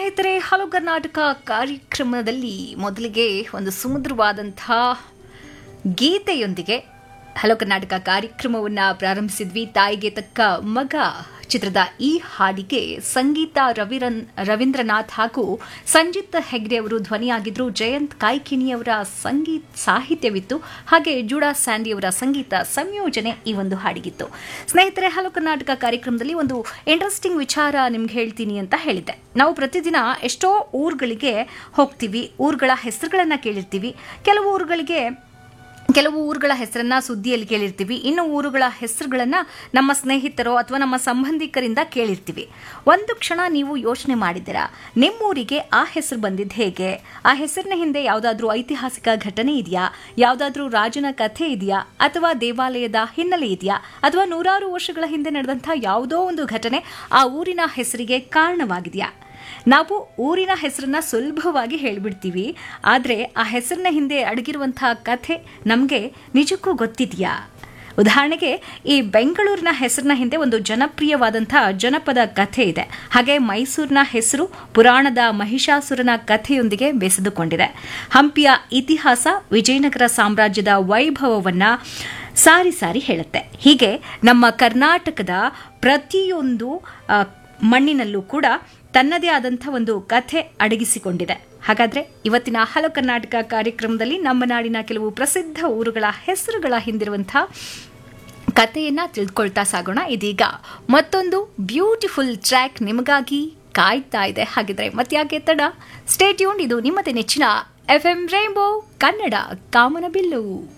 ಸ್ನೇಹಿತರೆ ಹಲೋ ಕರ್ನಾಟಕ ಕಾರ್ಯಕ್ರಮದಲ್ಲಿ ಮೊದಲಿಗೆ ಒಂದು ಸುಮಧುರವಾದಂಥ ಗೀತೆಯೊಂದಿಗೆ ಹಲೋ ಕರ್ನಾಟಕ ಕಾರ್ಯಕ್ರಮವನ್ನು ಪ್ರಾರಂಭಿಸಿದ್ವಿ ತಾಯಿಗೆ ತಕ್ಕ ಮಗ ಚಿತ್ರದ ಈ ಹಾಡಿಗೆ ಸಂಗೀತ ರವಿರನ್ ರವೀಂದ್ರನಾಥ್ ಹಾಗೂ ಸಂಜಿತ್ ಹೆಗ್ಡೆ ಅವರು ಧ್ವನಿಯಾಗಿದ್ರು ಜಯಂತ್ ಕಾಯ್ಕಿಣಿಯವರ ಸಂಗೀತ ಸಾಹಿತ್ಯವಿತ್ತು ಹಾಗೆ ಜೂಡಾ ಸ್ಯಾಂಡಿಯವರ ಸಂಗೀತ ಸಂಯೋಜನೆ ಈ ಒಂದು ಹಾಡಿಗಿತ್ತು ಸ್ನೇಹಿತರೆ ಹಲೋ ಕರ್ನಾಟಕ ಕಾರ್ಯಕ್ರಮದಲ್ಲಿ ಒಂದು ಇಂಟ್ರೆಸ್ಟಿಂಗ್ ವಿಚಾರ ನಿಮ್ಗೆ ಹೇಳ್ತೀನಿ ಅಂತ ಹೇಳಿದ್ದೆ ನಾವು ಪ್ರತಿದಿನ ಎಷ್ಟೋ ಊರುಗಳಿಗೆ ಹೋಗ್ತೀವಿ ಊರುಗಳ ಹೆಸರುಗಳನ್ನ ಕೇಳಿರ್ತೀವಿ ಕೆಲವು ಊರುಗಳಿಗೆ ಕೆಲವು ಊರುಗಳ ಹೆಸರನ್ನ ಸುದ್ದಿಯಲ್ಲಿ ಕೇಳಿರ್ತೀವಿ ಇನ್ನು ಊರುಗಳ ಹೆಸರುಗಳನ್ನ ನಮ್ಮ ಸ್ನೇಹಿತರೋ ಅಥವಾ ನಮ್ಮ ಸಂಬಂಧಿಕರಿಂದ ಕೇಳಿರ್ತೀವಿ ಒಂದು ಕ್ಷಣ ನೀವು ಯೋಚನೆ ಮಾಡಿದ್ದೀರಾ ನಿಮ್ಮೂರಿಗೆ ಆ ಹೆಸರು ಬಂದಿದ್ದು ಹೇಗೆ ಆ ಹೆಸರಿನ ಹಿಂದೆ ಯಾವುದಾದ್ರೂ ಐತಿಹಾಸಿಕ ಘಟನೆ ಇದೆಯಾ ಯಾವುದಾದ್ರೂ ರಾಜನ ಕಥೆ ಇದೆಯಾ ಅಥವಾ ದೇವಾಲಯದ ಹಿನ್ನೆಲೆ ಇದೆಯಾ ಅಥವಾ ನೂರಾರು ವರ್ಷಗಳ ಹಿಂದೆ ನಡೆದಂಥ ಯಾವುದೋ ಒಂದು ಘಟನೆ ಆ ಊರಿನ ಹೆಸರಿಗೆ ಕಾರಣವಾಗಿದೆಯಾ ನಾವು ಊರಿನ ಹೆಸರನ್ನ ಸುಲಭವಾಗಿ ಹೇಳ್ಬಿಡ್ತೀವಿ ಆದರೆ ಆ ಹೆಸರಿನ ಹಿಂದೆ ಅಡಗಿರುವಂತಹ ಕಥೆ ನಮಗೆ ನಿಜಕ್ಕೂ ಗೊತ್ತಿದೆಯಾ ಉದಾಹರಣೆಗೆ ಈ ಬೆಂಗಳೂರಿನ ಹೆಸರಿನ ಹಿಂದೆ ಒಂದು ಜನಪ್ರಿಯವಾದಂಥ ಜನಪದ ಕಥೆ ಇದೆ ಹಾಗೆ ಮೈಸೂರಿನ ಹೆಸರು ಪುರಾಣದ ಮಹಿಷಾಸುರನ ಕಥೆಯೊಂದಿಗೆ ಬೆಸೆದುಕೊಂಡಿದೆ ಹಂಪಿಯ ಇತಿಹಾಸ ವಿಜಯನಗರ ಸಾಮ್ರಾಜ್ಯದ ವೈಭವವನ್ನ ಸಾರಿ ಸಾರಿ ಹೇಳುತ್ತೆ ಹೀಗೆ ನಮ್ಮ ಕರ್ನಾಟಕದ ಪ್ರತಿಯೊಂದು ಆ, ಮಣ್ಣಿನಲ್ಲೂ ಕೂಡ ತನ್ನದೇ ಆದಂಥ ಒಂದು ಕಥೆ ಅಡಗಿಸಿಕೊಂಡಿದೆ ಹಾಗಾದ್ರೆ ಇವತ್ತಿನ ಹಲೋ ಕರ್ನಾಟಕ ಕಾರ್ಯಕ್ರಮದಲ್ಲಿ ನಮ್ಮ ನಾಡಿನ ಕೆಲವು ಪ್ರಸಿದ್ಧ ಊರುಗಳ ಹೆಸರುಗಳ ಹಿಂದಿರುವಂಥ ಕಥೆಯನ್ನ ತಿಳ್ಕೊಳ್ತಾ ಸಾಗೋಣ ಇದೀಗ ಮತ್ತೊಂದು ಬ್ಯೂಟಿಫುಲ್ ಟ್ರ್ಯಾಕ್ ನಿಮಗಾಗಿ ಕಾಯ್ತಾ ಇದೆ ಹಾಗಿದ್ರೆ ಮತ್ಯಾಕೆ ತಡ ಸ್ಟೇಟ್ಯೂನ್ ಇದು ನಿಮ್ಮದೇ ನೆಚ್ಚಿನ ಎಫ್ ಎಂ ರೈನ್ಬೋ ಕನ್ನಡ ಕಾಮನಬಿಲ್ಲು